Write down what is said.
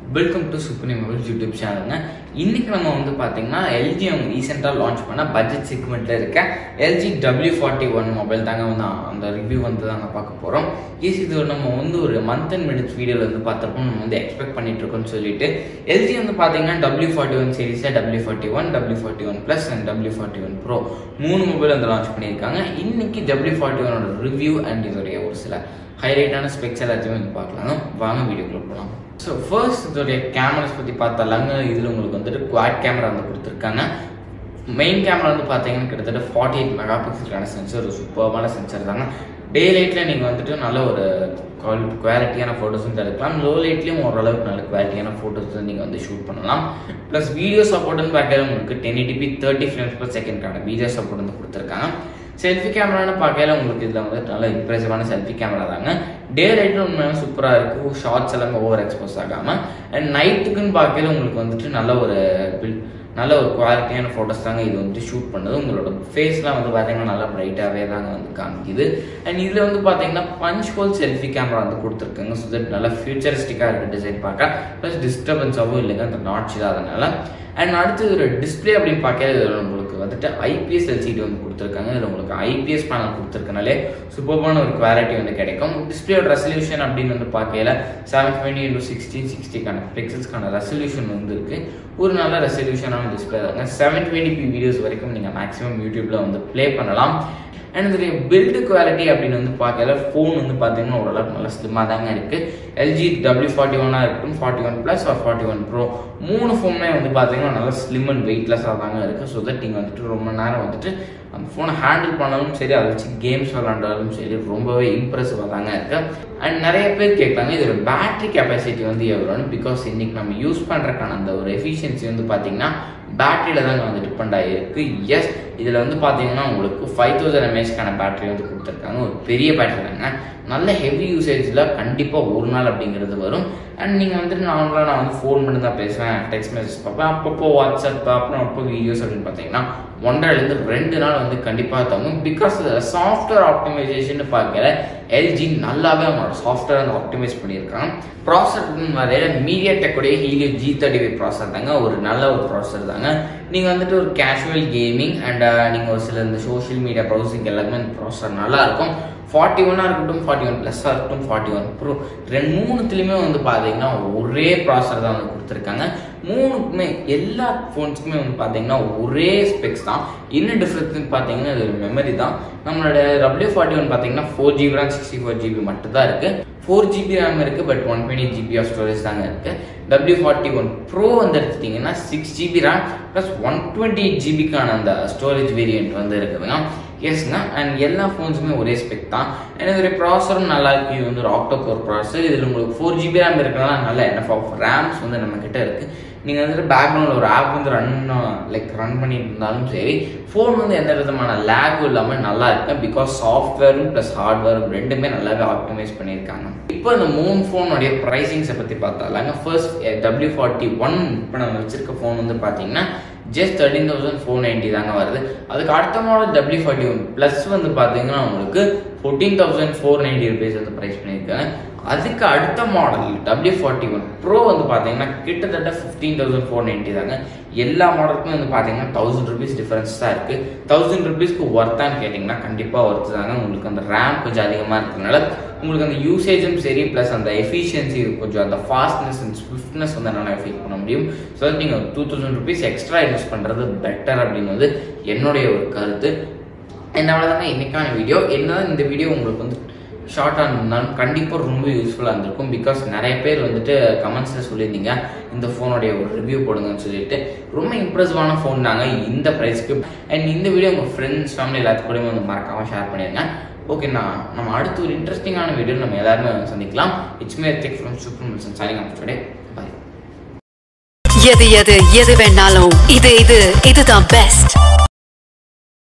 welcome to Supreme Mobiles YouTube சேனலுங்க இன்னைக்கு நம்ம வந்து பார்த்தீங்கன்னா எல்ஜி அவங்க ரீசெண்டாக லான்ச் பண்ண பட்ஜெட் செக்மெண்ட்டில் இருக்க LG W forty one mobile தாங்க வந்து அந்த ரிவ்யூ வந்து தாங்க பார்க்க போகிறோம் ஈஸி இது நம்ம வந்து ஒரு மந்த் அண்ட் மினிட்ஸ் வீடியோவில் வந்து பார்த்துருப்போம் நம்ம வந்து எக்ஸ்பெக்ட் பண்ணிட்டு இருக்கோம்னு சொல்லிட்டு எல்ஜி வந்து பார்த்தீங்கன்னா டபிள்யூ ஃபார்ட்டி ஒன் சீரீஸில் W forty one W forty one plus and W forty one pro மூணு மொபைல் வந்து லான்ச் பண்ணியிருக்காங்க இன்னைக்கு டபிள்யூ ஃபார்ட்டி ஒனோட ரிவ்யூ அண்ட் இதோடைய ஒரு சில ஹைலைட்டான ஸ்பெக்ஸ் எல்லாத்தையும் வந்து பார்க்கலாங்க வாங்க வீடியோக்குள்ள போகலாம் ஸோ ஃபர்ஸ்ட் இதோடைய கேமராஸ் பற்றி பார்த்தாலாங்க இதில் உங்களுக்கு வந்துட்டு குவாட் கேமரா வந்து கொடுத்துருக்காங்க மெயின் கேமரா வந்து பார்த்தீங்கன்னா கிட்டத்தட்ட ஃபார்ட்டி எயிட் மெகா பிக்சலுக்கான சென்சர் ஒரு சூப்பர்பான சென்சர் தாங்க டே லைட்டில் நீங்கள் வந்துட்டு நல்ல ஒரு குவாலிட்டியான ஃபோட்டோஸும் எடுக்கலாம் லோ லைட்லேயும் ஓரளவுக்கு நல்ல குவாலிட்டியான ஃபோட்டோஸ் நீங்கள் வந்து ஷூட் பண்ணலாம் ப்ளஸ் வீடியோ சப்போர்ட்னு பார்க்கறது உங்களுக்கு ten eighty P thirty frames per செகண்ட்கான வீடியோ சப்போர்ட் வந்து கொடுத்துருக்காங்க செல்ஃபி கேமரான்னு பார்க்கல உங்களுக்கு இதில் வந்து நல்ல இம்ப்ரெசிவான செல்ஃபி கேமரா தாங்க டே லைட்டில் உண்மையாக சூப்பராக இருக்குது ஷார்ட்ஸ் எல்லாமே ஓவர் எக்ஸ்போஸ் ஆகாமல் அண்ட் நைட்டுக்குன்னு பார்க்கல உங்களுக்கு வந்துட்டு நல்ல ஒரு பில் நல்ல ஒரு குவாலிட்டியான ஃபோட்டோஸ் தாங்க இது வந்துட்டு ஷூட் பண்ணுது உங்களோட ஃபேஸ்லாம் வந்து பார்த்தீங்கன்னா நல்லா பிரைட்டாகவே தாங்க வந்து காமிக்குது அண்ட் இதில் வந்து பார்த்தீங்கன்னா பஞ்ச் ஹோல் செல்ஃபி கேமரா வந்து கொடுத்துருக்காங்க ஸோ தட் நல்லா ஃபியூச்சரிஸ்டிக்காக இருக்குது டிசைன் பார்க்க ப்ளஸ் டிஸ்டர்பன்ஸாகவும் இல்லைங்க அந்த நாட்ச் இல்லாதனால அண்ட் அடுத்து ஒரு டிஸ்பிளே அப்படின்னு பார்க்கறது உங்களுக்கு வந்துட்டு ஐபிஎஸ் எல்சிடி வந்து கொடுத்துருக்காங்க இதில் உங்களுக்கு ஐபிஎஸ் பேனல் கொடுத்துருக்கனாலே சூப்பர்பான ஒரு குவாலிட்டி வந்து கிடைக்கும் டிஸ்பிளேயோட ரெசல்யூஷன் அப்படின்னு வந்து பார்க்கல செவன் டுவெண்ட்டி இன்டூ சிக்ஸ்டீன் சிக்ஸ்டிக்கான பிக்சல்ஸ்க்கான ரெசல்யூஷன் வந்து இருக்கு ஒரு நல்ல ரெசல்யூஷனான டிஸ்பிளே தாங்க செவன் டுவெண்ட்டி பி வீடியோஸ் வரைக்கும் நீங்கள் மேக்ஸிமம் யூடியூப்ல வந்து ப்ளே பண்ணலாம் அண்ட் இதோடைய பில்டு குவாலிட்டி அப்படின்னு வந்து பார்க்கல ஃபோன் வந்து பார்த்தீங்கன்னா ஓரளவுக்கு நல்லா ஸ்லிம்மாக தாங்க இருக்குது எல்ஜி டபிள்யூ ஃபார்ட்டி ஒன்னாக இருக்கட்டும் forty one plus or forty one pro மூணு ஃபோனுமே வந்து பார்த்தீங்கன்னா நல்லா ஸ்லிம் அண்ட் வெயிட்லெஸ்ஸாக தாங்க இருக்குது ஸோ தட் நீங்கள் வந்துட்டு ரொம்ப நேரம் வந்துட்டு அந்த ஃபோனை ஹேண்டில் பண்ணாலும் சரி அதை வச்சு கேம்ஸ் விளாண்டாலும் சரி ரொம்பவே இம்ப்ரெசிவாக தாங்க இருக்குது அண்ட் நிறைய பேர் கேட்பாங்க இதோட பேட்டரி கெப்பாசிட்டி வந்து எவ்வளோன்னு பிகாஸ் இன்னைக்கு நம்ம யூஸ் பண்ணுறக்கான அந்த ஒரு எஃபிஷியன்சி வந்து பார்த்தீங்கன்னா பேட்டரியில் தாங்க வந்து டிபெண்ட் ஆகிருக்கு எஸ் இதில் வந்து பார்த்தீங்கன்னா உங்களுக்கு ஃபைவ் தௌசண்ட் எம்ஏஹெச்க்கான பேட்டரி வந்து கொடுத்துருக்காங்க ஒரு பெரிய பேட்டரி தாங்க நல்ல ஹெவி யூசேஜில் கண்டிப்பாக ஒரு நாள் அப்படிங்கிறது வரும் அண்ட் நீங்கள் வந்துட்டு நார்மலாக நான் வந்து ஃபோன் பண்ணி தான் பேசுவேன் டெக்ஸ்ட் மெசேஜ் பார்ப்பேன் அப்பப்போ வாட்ஸ்அப் அப்புறம் அப்போ வீடியோஸ் அப்படின்னு பார்த்தீங்கன்னா ஒன்றரைலேருந்து ரெண்டு நாள் வந்து கண்டிப்பாக தங்கும் பிகாஸ் சாஃப்ட்வேர் ஆப்டிமைசேஷன் பார்க்கல எல்ஜி நல்லாவே அவங்களோட சாஃப்ட்வேர் வந்து ஆப்டிமைஸ் பண்ணியிருக்காங்க ப்ராசர் வரையில மீடியா டெக்குடைய Helio G thirty five processor தாங்க ஒரு நல்ல ஒரு ப்ராசர் தாங்க நீங்கள் வந்துட்டு ஒரு கேஷுவல் கேமிங் அண்ட் நீங்கள் ஒரு சில இந்த சோஷியல் மீடியா ப்ரௌசிங் எல்லாமே இந்த ப்ராசர் நல்லா இருக்கும் ஃபார்ட்டி ஒன்னாக இருக்கட்டும் ஃபார்ட்டி ஒன் ப்ளஸ்ஸாக இருக்கட்டும் ஃபார்ட்டி ஒன் ப்ரோ ரெண்டு மூணுத்துலேயுமே வந்து பார்த்தீங்கன்னா ஒரே ப்ராசர் தான் வந்து கொடுத்துருக்காங்க மூணுக்குமே எல்லா ஃபோன்ஸுக்குமே வந்து பார்த்தீங்கன்னா ஒரே ஸ்பெக்ஸ் தான் என்ன டிஃப்ரென்ஸ்னு பார்த்தீங்கன்னா இது மெமரி தான் நம்மளோட டபிள்யூ ஃபார்ட்டி ஒன் பார்த்தீங்கன்னா four GB RAM sixty four GB மட்டும் தான் இருக்குது ஃபோர் ஜிபி ரேம் இருக்குது but one twenty GB of storage தாங்க இருக்குது டபிள்யூ ஃபார்ட்டி ஒன் ப்ரோ வந்து எடுத்துட்டிங்கன்னா six GB RAM plus one twenty eight ஜிபிக்கான அந்த ஸ்டோரேஜ் வேரியன்ட் வந்து இருக்குதுங்க எஸ்ங்க அண்ட் எல்லா ஃபோன்ஸுமே ஒரே ஸ்பெக் தான் அண்ட் இதோடைய ப்ராசரும் நல்லா இருக்கு இது வந்து ஒரு ஆக்டோ கோர் ப்ராசர் இதில் உங்களுக்கு ஃபோர் ஜிபி ரேம் இருக்கனால நல்ல என்எஃப் ஆஃப் ரேம்ஸ் வந்து நம்ம கிட்ட இருக்குது நீங்கள் வந்துட்டு பேக்ரவுண்டில் ஒரு ஆப் வந்து ரன் லைக் ரன் பண்ணிட்டு இருந்தாலும் சரி ஃபோன் வந்து எந்த விதமான லேகும் இல்லாமல் நல்லா இருக்கு பிகாஸ் சாஃப்ட்வேரும் ப்ளஸ் ஹார்ட்வேரும் ரெண்டுமே நல்லாவே ஆப்டிமைஸ் பண்ணியிருக்காங்க இப்போ இந்த மூணு ஃபோனுடைய ப்ரைசிங்ஸை பற்றி பார்த்தாலாங்க ஃபர்ஸ்ட் டபிள்யூ ஃபார்ட்டி ஒன் இப்போ நம்ம வச்சிருக்க ஃபோன் வந்து பார்த்தீங்கன்னா just thirteen thousand four ninety தாங்க வருது அதுக்கு அடுத்த model W forty one plus வந்து பார்த்தீங்கன்னா உங்களுக்கு fourteen thousand four ninety rupees வந்து ப்ரைஸ் பண்ணியிருக்காங்க அதுக்கு அடுத்த model W forty one pro வந்து பார்த்தீங்கன்னா கிட்டத்தட்ட ஃபிஃப்டீன் தௌசண்ட் ஃபோர் நைன்ட்டி தாங்க எல்லா மாடலுக்குமே வந்து பார்த்தீங்கன்னா தௌசண்ட் ருபீஸ் டிஃபரன்ஸ் தான் இருக்குது தௌசண்ட் ருபீஸ்க்கு ஒர்த்தான்னு கேட்டிங்கன்னா கண்டிப்பாக ஒர்த்து தாங்க உங்களுக்கு அந்த ரேம் கொஞ்சம் அதிகமாக இருக்கிறதுனால உங்களுக்கு அந்த யூசேஜும் சரி ப்ளஸ் அந்த எஃபிஷியன்சி கொஞ்சம் அந்த ஃபாஸ்ட்னஸ் அண்ட் ஸ்விஃப்ட்னஸ் வந்து என்னால் ஃபீல் பண்ண முடியும் ஸோ நீங்கள் two thousand rupees extra invest பண்ணுறது பெட்டர் அப்படின்னு வந்து என்னுடைய ஒரு கருத்து என்னால் தாங்க இன்னைக்கான வீடியோ என்னதான் இந்த வீடியோ உங்களுக்கு வந்து ஷார்ட்டாக இருந்தாலும் கண்டிப்பாக ரொம்ப யூஸ்ஃபுல்லாக இருந்திருக்கும் பிகாஸ் நிறைய பேர் வந்துட்டு கமெண்ட்ஸில் சொல்லியிருந்தீங்க இந்த ஃபோனுடைய ஒரு ரிவ்யூ போடுங்கன்னு சொல்லிட்டு ரொம்ப இம்ப்ரெசிவான ஃபோன் தாங்க இந்த ப்ரைஸ்க்கு அண்ட் இந்த வீடியோ உங்கள் ஃப்ரெண்ட்ஸ் ஃபேமிலி எல்லாத்துக்கூடயும் வந்து மறக்காமல் ஷேர் பண்ணிடுங்க ஓகேண்ணா நம்ம அடுத்து ஒரு இன்ட்ரெஸ்டிங்கான வீடியோ நம்ம எல்லாருமே சந்திக்கலாம் இட்ஸ் மே டெக் from super signing off today bye எது எது எது வேணாலும் இது இது இதுதான் பெஸ்ட்